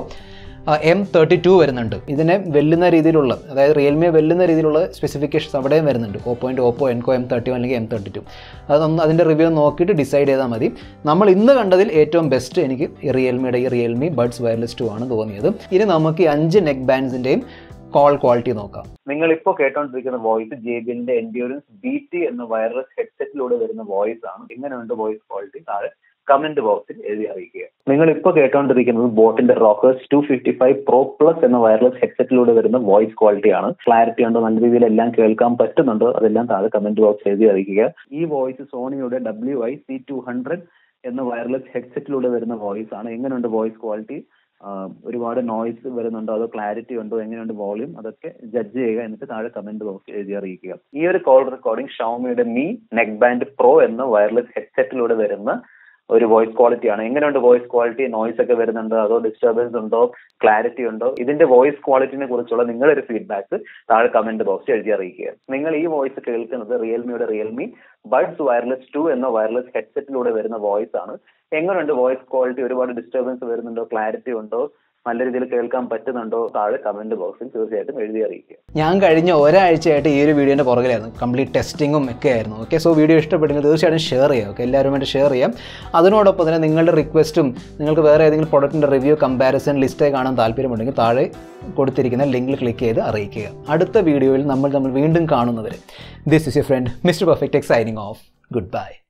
Speaker 1: M thirty two വരുന്നുണ്ട് ഇതിനെ വെല്ലുന്ന രീതിയിലുള്ള അതായത് റിയൽമിയെ വെല്ലുന്ന രീതിയിലുള്ള സ്പെസിഫിക്കേഷൻസ് അവിടെയും വരുന്നുണ്ട് ഓപ്പോയിൻ്റ് Oppo Enco M thirty one അല്ലെങ്കിൽ എം തേർട്ടി ടു അതൊന്ന് അതിൻ്റെ റിവ്യൂ നോക്കിയിട്ട് ഡിസൈഡ് ചെയ്താൽ മതി നമ്മൾ ഇന്ന് കണ്ടതിൽ ഏറ്റവും ബെസ്റ്റ് എനിക്ക് ഈ റിയൽമിയുടെ ഈ റിയൽമി ബഡ്സ് വയർലെസ് ടു ആണ് തോന്നിയത് ഇനി നമുക്ക് ഈ അഞ്ച് നെക്ക് ബാൻഡ്സിൻ്റെയും കോൾ ക്വാളിറ്റി നോക്കാം
Speaker 2: നിങ്ങൾ ഇപ്പോൾ കേട്ടോണ്ടിരിക്കുന്ന വോയിസ് ജെ ബിന്റെ എൻഡ്യൂറൻസ് ബി ടി എന്ന വയർലെസ് ഹെഡ്സെറ്റിലൂടെ വരുന്ന വോയിസ് ആണ് എങ്ങനെയുണ്ട് വോയിസ് ക്വാളിറ്റി താഴെ കമന്റ് ബോക്സിൽ എഴുതി അറിയിക്കുക നിങ്ങൾ ഇപ്പോൾ കേട്ടോണ്ടിരിക്കുന്നത് ബോട്ടിന്റെ Rockerz two fifty five pro plus എന്ന വയർലെസ് ഹെഡ്സെറ്റിലൂടെ വരുന്ന വോയിസ് ക്വാളിറ്റി ആണ് ക്ലാരിറ്റി ഉണ്ടോ നല്ല രീതിയിൽ എല്ലാം കേൾക്കാൻ പറ്റുന്നുണ്ടോ അതെല്ലാം താഴെ കമന്റ് ബോക്സ് എഴുതി അറിയിക്കുക ഈ വോയിസ് സോണിയുടെ W I C two hundred എന്ന വയർലെസ് ഹെഡ്സെറ്റിലൂടെ വരുന്ന വോയിസ് ആണ് എങ്ങനെയുണ്ട് വോയിസ് ക്വാളിറ്റി ഒരുപാട് നോയ്സ് വരുന്നുണ്ടോ അതോ ക്ലാരിറ്റി ഉണ്ടോ എങ്ങനെയുണ്ട് വോളിയം അതൊക്കെ ജഡ്ജ് ചെയ്യുക എന്നിട്ട് താഴെ കമന്റ് ബോക്സിൽ എഴുതി അറിയിക്കുക ഈ ഒരു കോൾ റെക്കോർഡിംഗ് ഷൗമിയുടെ മീ നെക്ക് ബാൻഡ് പ്രോ എന്ന വയർലെസ് ഹെഡ്സെറ്റിലൂടെ വരുന്ന ഒരു വോയിസ് ക്വാളിറ്റി ആണ് എങ്ങനെയുണ്ട് വോയിസ് ക്വാളിറ്റി നോയ്സ് ഒക്കെ വരുന്നുണ്ടോ അതോ ഡിസ്റ്റർബൻസ് ഉണ്ടോ ക്ലാരിറ്റി ഉണ്ടോ ഇതിന്റെ വോയിസ് ക്വാളിറ്റിനെ കുറിച്ചുള്ള നിങ്ങളുടെ ഒരു ഫീഡ്ബാക്ക് താഴെ കമന്റ് ബോക്സിൽ എഴുതി അറിയിക്കുക നിങ്ങൾ ഈ വോയിസ് കേൾക്കുന്നത് റിയൽമിയുടെ റിയൽമി ബഡ്സ് വയർലെസ് ടു എന്ന വയർലെസ് ഹെഡ്സെറ്റിലൂടെ വരുന്ന വോയിസ് ആണ് എങ്ങനെയുണ്ട് വോയിസ് ക്വാളിറ്റി ഒരുപാട് ഡിസ്റ്റർബൻസ് വരുന്നുണ്ടോ ക്ലാരിറ്റി ഉണ്ടോ നല്ല രീതിയിൽ കേൾക്കാൻ പറ്റുന്നുണ്ടോ താഴെ കമന്റ് ബോക്സിൽ തീർച്ചയായിട്ടും എഴുതി അറിയിക്കുക
Speaker 1: ഞാൻ കഴിഞ്ഞ ഒരാഴ്ചയായിട്ട് ഈ ഒരു വീഡിയോൻ്റെ പുറകിലായിരുന്നു കംപ്ലീറ്റ് ടെസ്റ്റിങ്ങും ഒക്കെ ആയിരുന്നു ഓക്കെ സോ വീഡിയോ ഇഷ്ടപ്പെട്ടെങ്കിൽ തീർച്ചയായിട്ടും ഷെയർ ചെയ്യാം ഓക്കെ എല്ലാവരുമായിട്ട് ഷെയർ ചെയ്യാം അതിനോടൊപ്പം തന്നെ നിങ്ങളുടെ റിക്വസ്റ്റും നിങ്ങൾക്ക് വേറെ ഏതെങ്കിലും പ്രൊഡക്റ്റിൻ്റെ റിവ്യൂ കമ്പാരിസൺ ലിസ്റ്റ് കാണാൻ താല്പര്യമുണ്ടെങ്കിൽ താഴെ കൊടുത്തിരിക്കുന്ന ലിങ്കിൽ ക്ലിക്ക് ചെയ്ത് അറിയിക്കുക അടുത്ത വീഡിയോയിൽ നമ്മൾ നമ്മൾ വീണ്ടും കാണുന്നവരെ this is you friend Mister Perfect signing off good by